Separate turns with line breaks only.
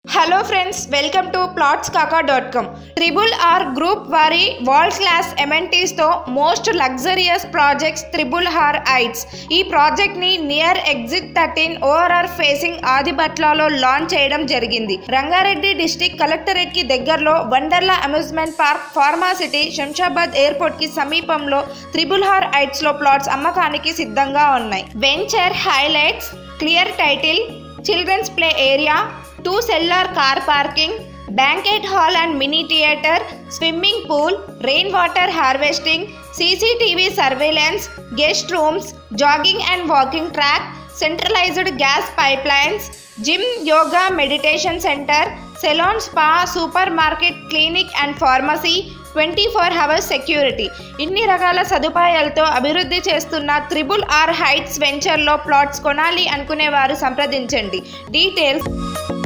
hello friends welcome to plots Kaka dot com triple R group వారి world class ఎమెంటీస్తో most luxurious projects triple R heights ఈ ప్రాజెక్ట్ని near exit thirteen ORR facing ఆదిబట్లాలో launch చేయడం జరిగింది Rangareddy district collectorate కి దగ్గరలో Wonderla amusement park pharma city Shamshabad airport కి సమీపంలో త్రిబుల్ ఆర్ ఐట్స్ లో ప్లాట్స్ అమ్మకానికి సిద్ధంగా ఉన్నాయి venture highlights clear title children's play area two cellar car parking banquet hall and mini theatre swimming pool rain water harvesting CCTV surveillance guest rooms jogging and walking track centralised gas pipelines gym yoga meditation centre salon spa super market clinic and pharmacy twenty four hours security ఇన్ని రకాల సదుపాయాలతో అభివృద్ధి చేస్తున్న triple R heights వెంచర్లో plots కొనాలి అనుకునేవారు సంప్రదించండి details